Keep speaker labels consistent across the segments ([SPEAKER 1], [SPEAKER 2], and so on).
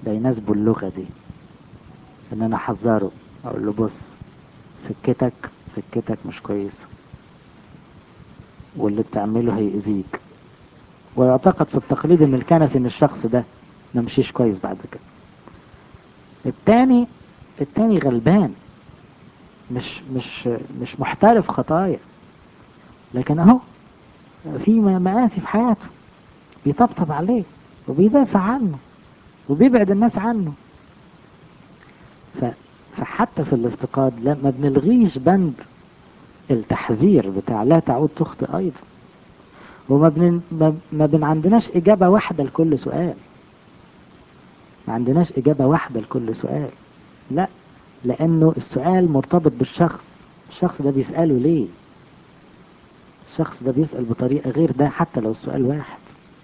[SPEAKER 1] فيناسبوا اللغة دي ان انا احذره اقول له بص سكتك سكتك مش كويسة واللي بتعمله هيأذيك ويعتقد في التقليد ان الكنسي ان الشخص ده ممشيش كويس بعد كده التاني التاني غلبان مش مش مش محترف خطايا لكن اهو في مآسي في حياته بيطبطب عليه وبيدافع عنه وبيبعد الناس عنه ف... فحتى في الافتقاد لا ما بنلغيش بند التحذير بتاع لا تعود تخطئ ايضا وما بن... ما... ما بن عندناش اجابة واحدة لكل سؤال ما عندناش اجابة واحدة لكل سؤال لا لانه السؤال مرتبط بالشخص الشخص ده بيسأله ليه الشخص ده بيسأل بطريقة غير ده حتى لو السؤال واحد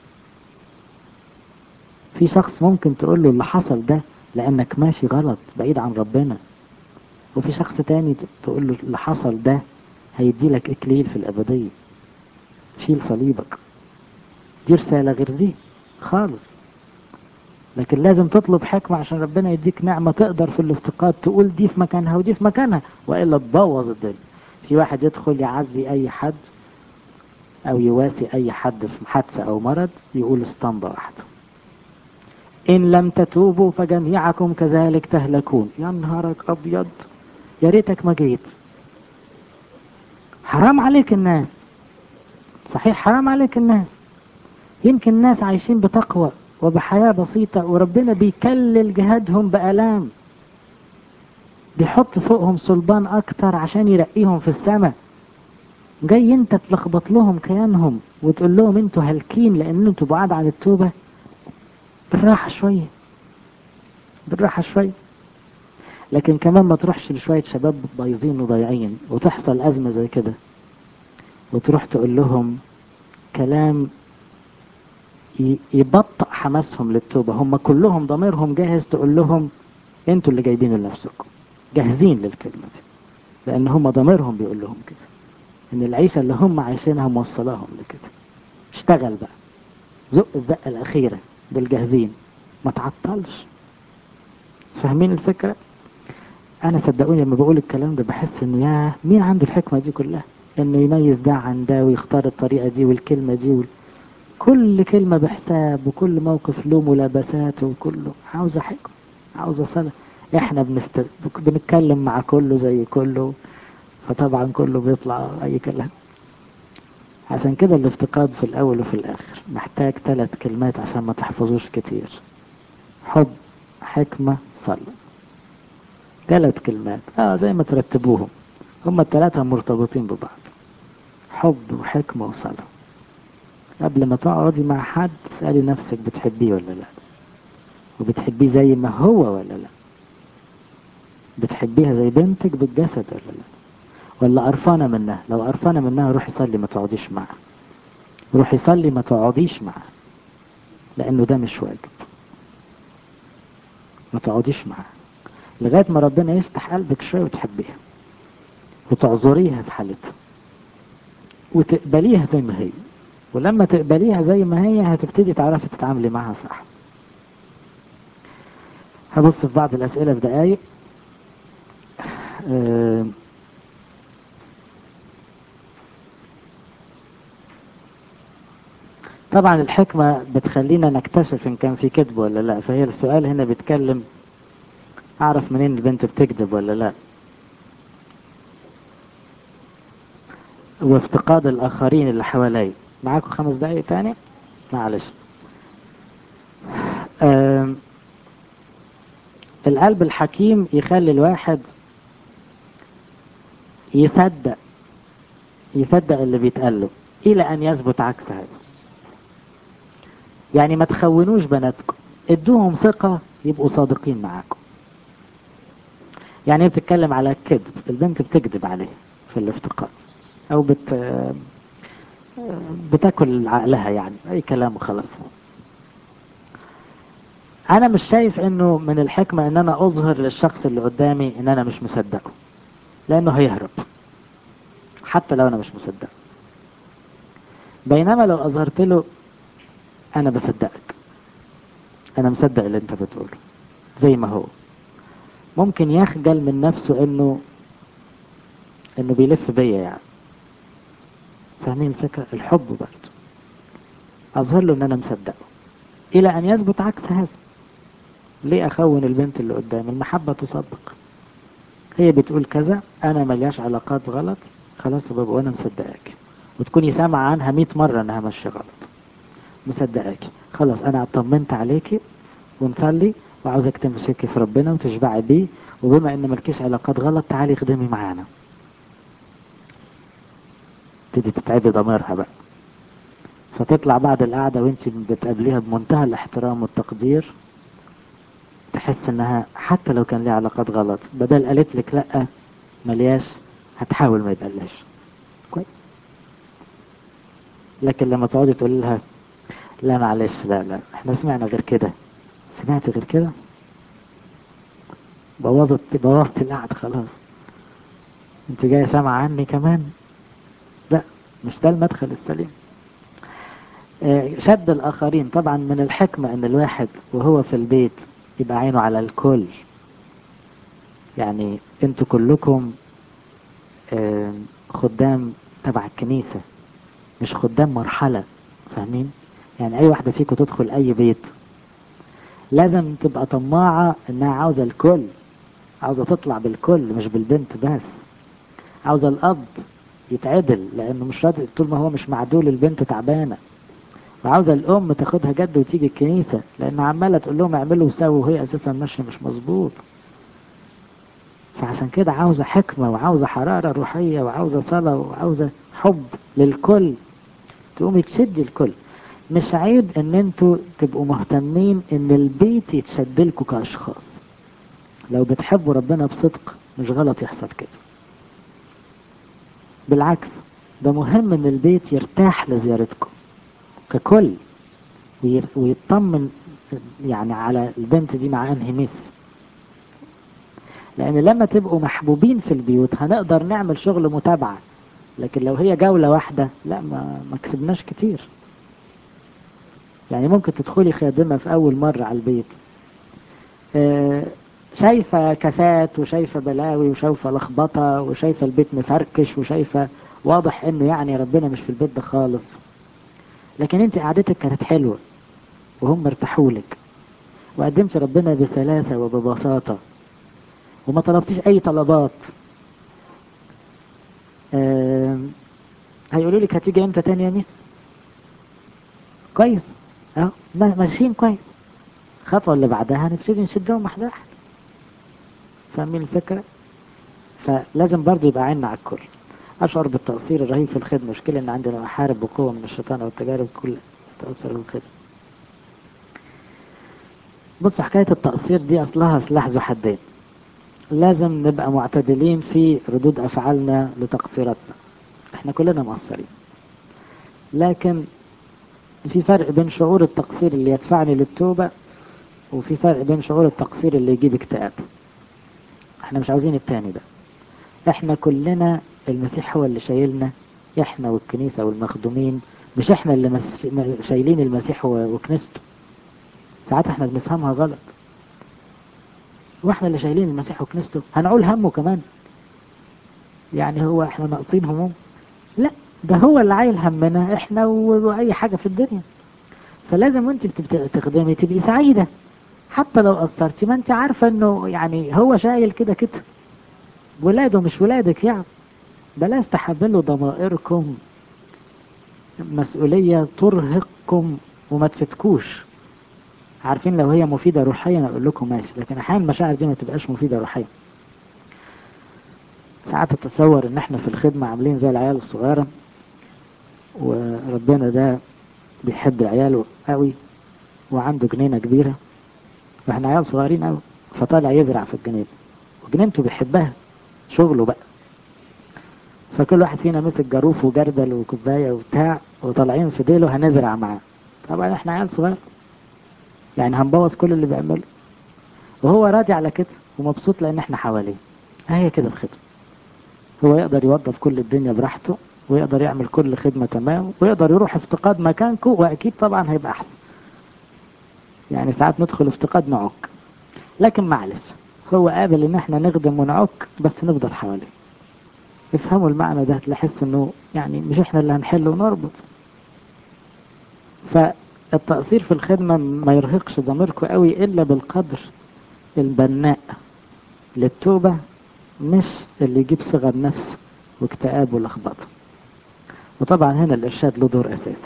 [SPEAKER 1] في شخص ممكن تقول له اللي حصل ده لانك ماشي غلط بعيد عن ربنا وفي شخص تاني تقول له اللي حصل ده هيدي لك اكليل في الابدية شيل صليبك دي رسالة غير دي خالص لكن لازم تطلب حكمة عشان ربنا يديك نعمة تقدر في الافتقاد تقول دي في مكانها ودي في مكانها وإلا تبوظ الدنيا في واحد يدخل يعزي أي حد أو يواسي أي حد في حادثة أو مرض يقول اسطمبة واحدة إن لم تتوبوا فجميعكم كذلك تهلكون يا نهارك أبيض يا ريتك ما جيت حرام عليك الناس صحيح حرام عليك الناس يمكن الناس عايشين بتقوى وبحياة بسيطة وربنا بيكلل جهادهم بألام بيحط فوقهم صلبان أكتر عشان يرقيهم في السماء جاي انت تلخبط لهم كيانهم وتقول لهم انتوا هالكين لان انتوا بعاد عن التوبة بالراحة شوية بالراحة شوية لكن كمان ما تروحش لشوية شباب بايظين وضايعين وتحصل أزمة زي كده وتروح تقول لهم كلام يبطئ حماسهم للتوبة هم كلهم ضميرهم جاهز تقول لهم انتوا اللي جايبين لنفسكم جاهزين للكلمة دي لان هم ضميرهم بيقول لهم كده ان العيشة اللي هم عايشينها موصلاهم لكده اشتغل بقى زق الزقة الاخيرة بالجاهزين ما تعطلش فاهمين الفكرة انا صدقوني لما بقول الكلام ده بحس انه يا مين عنده الحكمة دي كلها انه يميز ده عن ده ويختار الطريقة دي والكلمة دي وال... كل كلمة بحساب وكل موقف له ملابساته وكله عاوزة حكمة عاوزة صلاة احنا بنست... بنتكلم مع كله زي كله فطبعا كله بيطلع اي كلام عشان كده الافتقاد في الاول وفي الاخر محتاج ثلاث كلمات عشان ما تحفظوش كتير حب حكمة صلاة ثلاث كلمات اه زي ما ترتبوهم هما الثلاثة مرتبطين ببعض حب وحكمة وصلاة قبل ما تقعدي مع حد تسألي نفسك بتحبيه ولا لا وبتحبيه زي ما هو ولا لا بتحبيها زي بنتك بالجسد ولا لا ولا قرفانة منها لو قرفانة منها روحي صلي ما تقعديش معها روحي صلي ما تقعديش معها لانه ده مش واجب ما تقعديش معها لغاية ما ربنا يفتح قلبك شوية وتحبيها وتعذريها في حالتها وتقبليها زي ما هي ولما تقبليها زي ما هي هتبتدي تعرفي تتعاملي معها صح هبص في بعض الأسئلة في دقايق أه طبعا الحكمة بتخلينا نكتشف ان كان في كذب ولا لا فهي السؤال هنا بيتكلم اعرف منين البنت بتكذب ولا لا وافتقاد الاخرين اللي حوالي معاكم خمس دقايق تاني معلش القلب الحكيم يخلي الواحد يصدق يصدق اللي بيتقال له الى ان يثبت عكس هذا يعني ما تخونوش بناتكم ادوهم ثقة يبقوا صادقين معاكم يعني بتتكلم على الكذب البنت بتكذب عليه في الافتقاد او بت بتاكل عقلها يعني اي كلام وخلاص انا مش شايف انه من الحكمة ان انا اظهر للشخص اللي قدامي ان انا مش مصدقه لانه هيهرب حتى لو انا مش مصدقه بينما لو اظهرت له انا بصدقك انا مصدق اللي انت بتقوله زي ما هو ممكن يخجل من نفسه انه انه بيلف بيا يعني فاهمين الفكرة الحب برضه اظهر له ان انا مصدقه الى ان يثبت عكس هذا ليه اخون البنت اللي قدامي المحبة تصدق هي بتقول كذا انا ملياش علاقات غلط خلاص يا بابا وانا مصدقاك وتكوني سامعة عنها 100 مرة انها ماشية غلط مصدقاكي خلاص انا اطمنت عليكي ونصلي وعاوزك تمسكي في ربنا وتشبعي بيه وبما ان ملكيش علاقات غلط تعالي خدمي معانا تبتدي تتعبي ضميرها بقى فتطلع بعد القعدة وانت بتقابليها بمنتهى الاحترام والتقدير تحس انها حتى لو كان ليها علاقات غلط بدل قالت لك لا ملياش هتحاول ما يبقاش كويس لكن لما تقعدي تقول لها لا معلش لا لا احنا سمعنا غير كده سمعت غير كده بوظت بوظت القعدة خلاص انت جاي سامع عني كمان لا مش ده المدخل السليم شد الآخرين طبعا من الحكمة ان الواحد وهو في البيت يبقى عينه على الكل يعني انتوا كلكم خدام تبع الكنيسة مش خدام مرحلة فاهمين يعني اي واحدة فيكم تدخل اي بيت لازم تبقى طماعة انها عاوزة الكل عاوزة تطلع بالكل مش بالبنت بس عاوزة الاب يتعدل لانه مش راضي طول ما هو مش معدول البنت تعبانة وعاوزة الام تاخدها جد وتيجي الكنيسة لان عمالة تقول لهم اعملوا وسووا وهي اساسا ماشية مش مظبوط فعشان كده عاوزة حكمة وعاوزة حرارة روحية وعاوزة صلاة وعاوزة حب للكل تقومي تشدي الكل مش عيب ان انتوا تبقوا مهتمين ان البيت يتشد لكم كاشخاص لو بتحبوا ربنا بصدق مش غلط يحصل كده بالعكس ده مهم ان البيت يرتاح لزيارتكم ككل ويطمن يعني على البنت دي مع انهي ميس لان لما تبقوا محبوبين في البيوت هنقدر نعمل شغل متابعة لكن لو هي جولة واحدة لا ما, ما كسبناش كتير يعني ممكن تدخلي خادمة في اول مرة على البيت آه شايفة كاسات وشايفة بلاوي وشايفة لخبطة وشايفة البيت مفركش وشايفة واضح انه يعني ربنا مش في البيت ده خالص لكن انت قعدتك كانت حلوة وهم ارتاحوا لك وقدمت ربنا بسلاسة وببساطة وما طلبتيش اي طلبات آه هيقولوا لك هتيجي امتى تاني يا ميس كويس اهو ماشيين كويس الخطوة اللي بعدها هنبتدي نشدهم واحدة واحدة فاهمين الفكرة فلازم برضو يبقى عيننا على الكل أشعر بالتقصير الرهيب في الخدمة مشكلة إن عندنا محارب بقوة من الشيطان والتجارب كل تأثر بالخدمة بص حكاية التقصير دي أصلها سلاح ذو حدين لازم نبقى معتدلين في ردود أفعالنا لتقصيراتنا احنا كلنا مقصرين لكن في فرق بين شعور التقصير اللي يدفعني للتوبة وفي فرق بين شعور التقصير اللي يجيب اكتئاب احنا مش عاوزين التاني ده احنا كلنا المسيح هو اللي شايلنا احنا والكنيسة والمخدومين مش احنا اللي مس... شايلين المسيح وكنيسته ساعات احنا بنفهمها غلط واحنا اللي شايلين المسيح وكنيسته هنقول همه كمان يعني هو احنا ناقصين هموم لا ده هو اللي عايل همنا احنا واي حاجة في الدنيا فلازم وانت بتخدمي تبقي سعيدة حتى لو قصرتي ما انت عارفة انه يعني هو شايل كده كده ولاده مش ولادك يعني بلاش تحملوا ضمائركم مسؤولية ترهقكم وما تفتكوش عارفين لو هي مفيدة روحيا اقول لكم ماشي لكن احيانا المشاعر دي ما تبقاش مفيدة روحيا ساعات اتصور ان احنا في الخدمة عاملين زي العيال الصغيرة وربنا ده بيحب عياله قوي وعنده جنينة كبيرة واحنا عيال صغيرين قوي فطالع يزرع في الجنينة وجنينته بيحبها شغله بقى فكل واحد فينا مسك جاروف وجردل وكوباية وبتاع وطالعين في ديله هنزرع معاه طبعا احنا عيال صغير يعني هنبوظ كل اللي بيعمله وهو راضي على كده ومبسوط لان احنا حواليه هي كده الخدمة هو يقدر يوظف كل الدنيا براحته ويقدر يعمل كل خدمة تمام ويقدر يروح افتقاد مكانكم واكيد طبعا هيبقى احسن يعني ساعات ندخل افتقاد نعك لكن معلش هو قابل ان احنا نخدم ونعك بس نفضل حواليه افهموا المعنى ده تحس انه يعني مش احنا اللي هنحل ونربط فالتقصير في الخدمة ما يرهقش ضميركم قوي الا بالقدر البناء للتوبة مش اللي يجيب صغر نفس واكتئاب ولخبطة وطبعا هنا الارشاد له دور اساسي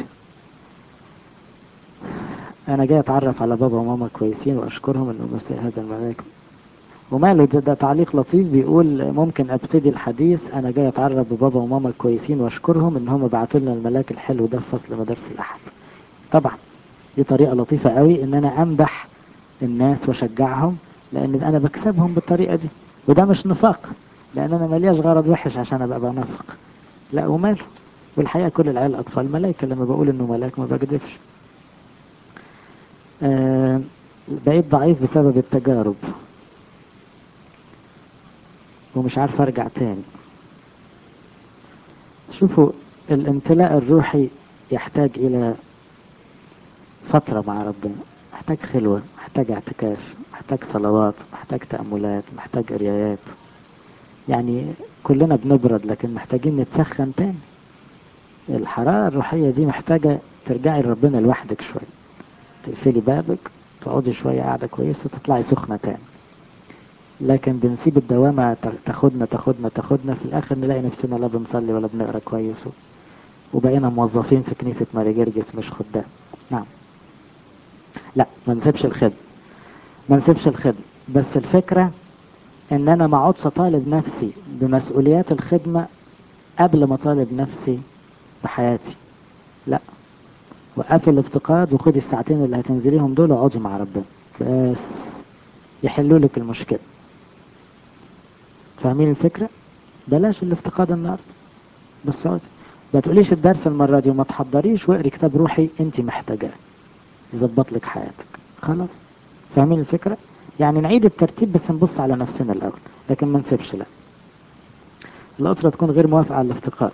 [SPEAKER 1] انا جاي اتعرف على بابا وماما كويسين واشكرهم انه مساء هذا الملاك وماله ده, ده تعليق لطيف بيقول ممكن ابتدي الحديث انا جاي اتعرف ببابا وماما كويسين واشكرهم ان هم بعتوا لنا الملاك الحلو ده في فصل مدارس الاحد طبعا دي طريقه لطيفه قوي ان انا امدح الناس واشجعهم لان انا بكسبهم بالطريقه دي وده مش نفاق لان انا ملياش غرض وحش عشان ابقى بنافق لا وماله والحقيقه كل العيال اطفال ملائكه لما بقول انه ملاك ما بكذبش آه بقيت ضعيف بسبب التجارب ومش عارف ارجع تاني شوفوا الامتلاء الروحي يحتاج الى فترة مع ربنا محتاج خلوة محتاج اعتكاف محتاج صلوات محتاج تأملات محتاج قرايات يعني كلنا بنبرد لكن محتاجين نتسخن تاني الحرارة الروحية دي محتاجة ترجعي لربنا لوحدك شوية تقفلي بابك تقعدي شوية قاعدة كويسة تطلعي سخنة تاني لكن بنسيب الدوامة تاخدنا تاخدنا تاخدنا في الآخر نلاقي نفسنا لا بنصلي ولا بنقرا كويس وبقينا موظفين في كنيسة ماري جرجس مش خدام نعم لا ما نسيبش الخدمة ما نسيبش الخدمة بس الفكرة ان انا ما اقعدش اطالب نفسي بمسؤوليات الخدمة قبل ما اطالب نفسي بحياتي لا وقفي الافتقاد وخدي الساعتين اللي هتنزليهم دول واقعدي مع ربنا بس يحلوا لك المشكلة فاهمين الفكرة بلاش الافتقاد النهارده بس اقعدي ما تقوليش الدرس المرة دي وما تحضريش واقري كتاب روحي انت محتاجاه يظبط لك حياتك خلاص فاهمين الفكرة يعني نعيد الترتيب بس نبص على نفسنا الاول لكن ما نسيبش لا الأسرة تكون غير موافقة على الافتقاد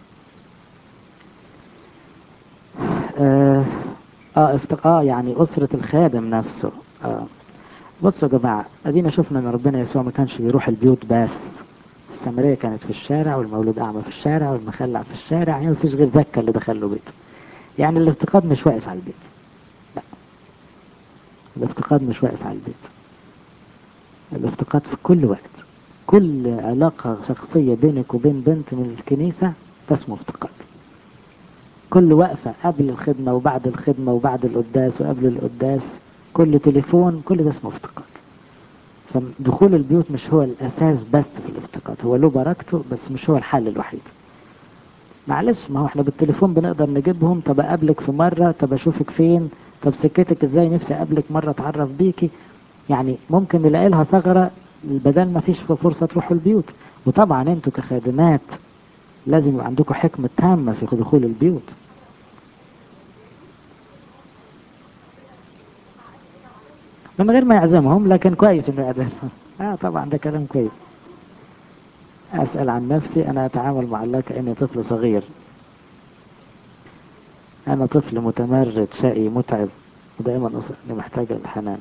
[SPEAKER 1] اه, آه افتقاء يعني أسرة الخادم نفسه آه. بصوا يا جماعة ادينا شفنا ان ربنا يسوع ما كانش بيروح البيوت بس السامرية كانت في الشارع والمولود أعمى في الشارع والمخلع في الشارع يعني مفيش غير زكا اللي دخل له بيته يعني الافتقاد مش واقف على البيت لا الافتقاد مش واقف على البيت الافتقاد في كل وقت كل علاقة شخصية بينك وبين بنت من الكنيسة ده اسمه افتقاد كل وقفة قبل الخدمة وبعد الخدمة وبعد القداس وقبل القداس كل تليفون كل ده اسمه افتقاد فدخول البيوت مش هو الأساس بس في الافتقاد هو له بركته بس مش هو الحل الوحيد معلش ما هو احنا بالتليفون بنقدر نجيبهم طب اقابلك في مرة طب اشوفك فين طب سكتك ازاي نفسي اقابلك مرة اتعرف بيكي يعني ممكن نلاقي لها ثغرة بدل ما فيش فرصة تروحوا البيوت وطبعا انتوا كخادمات لازم يبقى عندكم حكمة تامة في دخول البيوت من غير ما يعزمهم لكن كويس انه يعزمهم اه طبعا ده كلام كويس اسأل عن نفسي انا اتعامل مع الله كأني طفل صغير انا طفل متمرد شقي متعب ودائما أصلي محتاج الحنان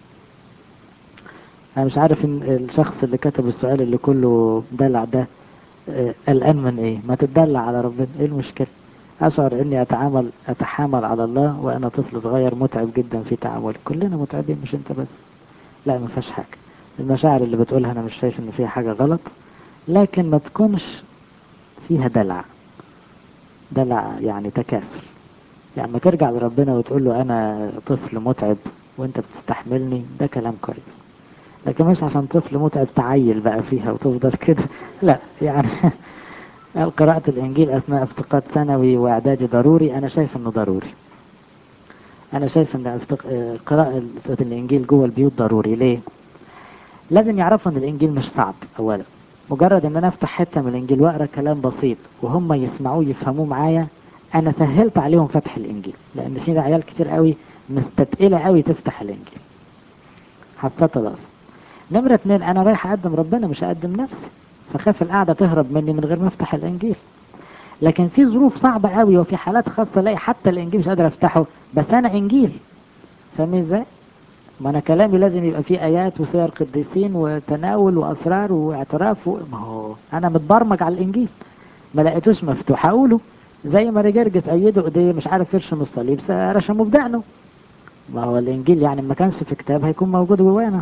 [SPEAKER 1] انا مش عارف ان الشخص اللي كتب السؤال اللي كله دلع ده قلقان من ايه ما تدلع على ربنا ايه المشكلة اشعر اني اتعامل اتحامل على الله وانا طفل صغير متعب جدا في تعاملي كلنا متعبين مش انت بس لا ما فيهاش حاجة المشاعر اللي بتقولها انا مش شايف ان فيها حاجة غلط لكن ما تكونش فيها دلع دلع يعني تكاسل يعني ما ترجع لربنا وتقول له انا طفل متعب وانت بتستحملني ده كلام كويس لكن مش عشان طفل متعب تعيل بقى فيها وتفضل كده لا يعني قراءة الإنجيل أثناء افتقاد ثانوي وإعدادي ضروري أنا شايف إنه ضروري أنا شايف إن قراءة الإنجيل جوه البيوت ضروري ليه؟ لازم يعرفوا إن الإنجيل مش صعب أولا مجرد إن أنا أفتح حتة من الإنجيل وأقرأ كلام بسيط وهم يسمعوه يفهموه معايا أنا سهلت عليهم فتح الإنجيل لأن في عيال كتير قوي مستتقلة قوي تفتح الإنجيل حسيت الأصل نمرة اتنين أنا رايح أقدم ربنا مش أقدم نفسي فخاف القعدة تهرب مني من غير ما افتح الانجيل لكن في ظروف صعبة قوي وفي حالات خاصة الاقي حتى الانجيل مش قادر افتحه بس انا انجيل فاهمني ازاي ما انا كلامي لازم يبقى فيه ايات وسير قديسين وتناول واسرار واعتراف و... ما هو انا متبرمج على الانجيل ما لقيتوش مفتوح اقوله زي ما رجرجس ايده ايديه مش عارف يرشم الصليب رشمه بدقنه ما هو الانجيل يعني ما كانش في كتاب هيكون موجود جوانا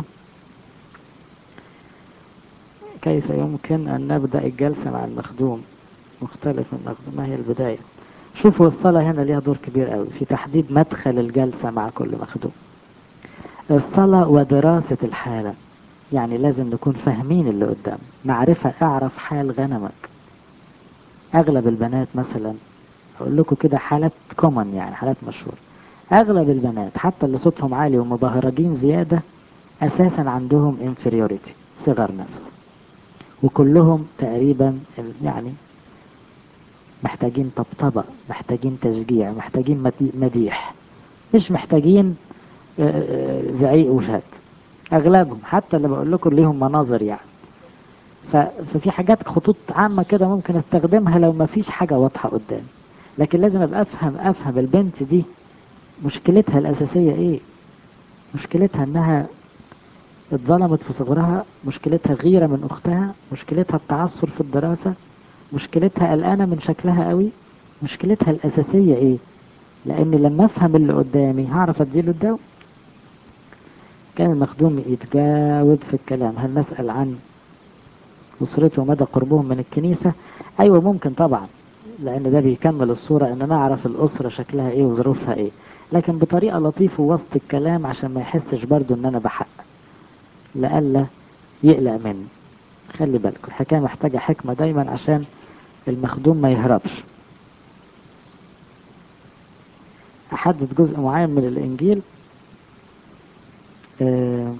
[SPEAKER 1] كيف يمكن ان نبدا الجلسه مع المخدوم مختلف من المخدوم ما هي البدايه شوفوا الصلاه هنا ليها دور كبير قوي في تحديد مدخل الجلسه مع كل مخدوم الصلاه ودراسه الحاله يعني لازم نكون فاهمين اللي قدام معرفه اعرف حال غنمك اغلب البنات مثلا اقول لكم كده حالات كومن يعني حالات مشهوره اغلب البنات حتى اللي صوتهم عالي ومبهرجين زياده اساسا عندهم inferiority صغر نفس وكلهم تقريبا يعني محتاجين طبطبة محتاجين تشجيع محتاجين مديح مش محتاجين زعيق وشات اغلبهم حتى اللي بقول لكم ليهم مناظر يعني ففي حاجات خطوط عامة كده ممكن استخدمها لو ما فيش حاجة واضحة قدامي لكن لازم ابقى افهم افهم البنت دي مشكلتها الاساسية ايه مشكلتها انها اتظلمت في صغرها مشكلتها غيرة من اختها مشكلتها التعثر في الدراسة مشكلتها قلقانة من شكلها قوي مشكلتها الاساسية ايه لان لما افهم اللي قدامي هعرف اديله الدواء كان المخدوم يتجاوب في الكلام هل نسأل عن أسرته ومدى قربهم من الكنيسة أيوة ممكن طبعا لأن ده بيكمل الصورة أن نعرف الأسرة شكلها إيه وظروفها إيه لكن بطريقة لطيفة وسط الكلام عشان ما يحسش برضو أن أنا بحقق لألا يقلق مني خلي بالكم الحكاية محتاجة حكمة دايما عشان المخدوم ما يهربش أحدد جزء معين من الإنجيل آه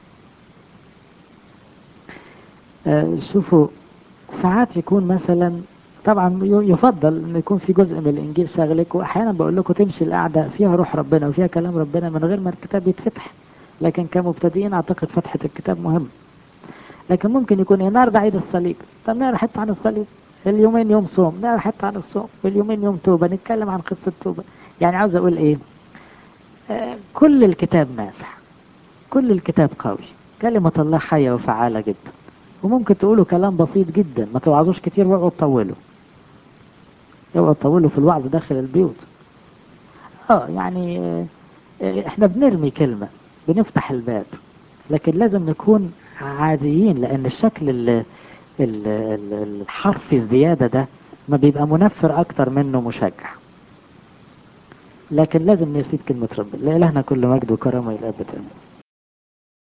[SPEAKER 1] آه شوفوا ساعات يكون مثلا طبعا يفضل ان يكون في جزء من الانجيل شاغلك واحيانا بقول لكم تمشي القعده فيها روح ربنا وفيها كلام ربنا من غير ما الكتاب يتفتح لكن كمبتدئين اعتقد فتحه الكتاب مهم لكن ممكن يكون النهارده عيد الصليب طب نقرا حته عن الصليب اليومين يوم صوم نقرا حته عن الصوم واليومين يوم توبه نتكلم عن قصه توبه يعني عاوز اقول ايه آه كل الكتاب نافع كل الكتاب قوي كلمة الله حية وفعالة جدا وممكن تقولوا كلام بسيط جدا ما توعظوش كتير واقعدوا تطولوا اوعوا تطولوا في الوعظ داخل البيوت اه يعني اه احنا بنرمي كلمة بنفتح الباب لكن لازم نكون عاديين لان الشكل ال ال الحرفي الزيادة ده ما بيبقى منفر اكتر منه مشجع لكن لازم نسيب كلمة ربنا لإلهنا كل مجد وكرم إلى أبد